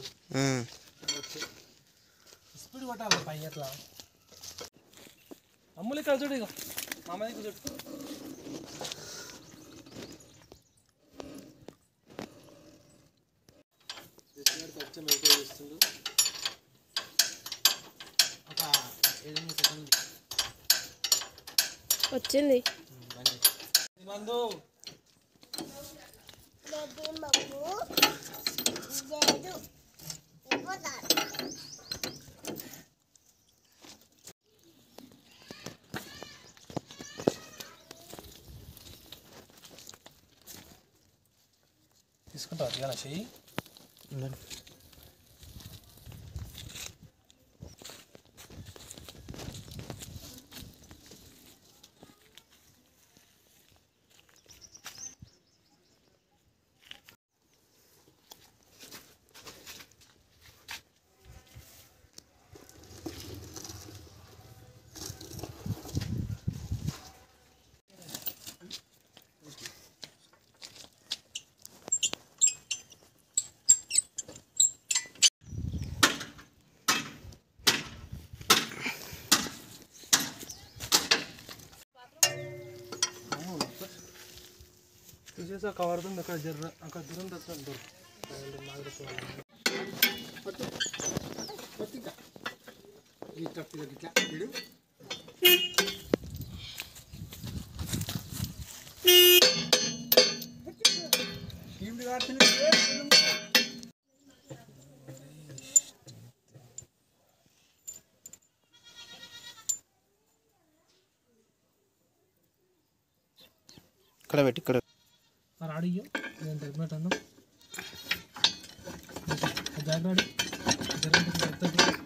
speed కొట్టాలి పై ఎట్లా అమ్ములు ఇక్కడ చూడు ఇక మామ దగ్గర చూడు కొంచెం ఎక్కువ చేస్తుండు ఒక ఎనిమిది సెకండ్లు వచ్చింది మందు తీసుకుంటావు అదిగా చెయ్యి తీసేసి ఒక కవర్ ఉంది అక్కడ జర్ర అక్కడ దూరం తెచ్చుకుంటారు ఇక్కడ పెట్టి ఇక్కడ మరి అడిగి నేను తెలిపినట్టు జాగ్రత్త జరగదు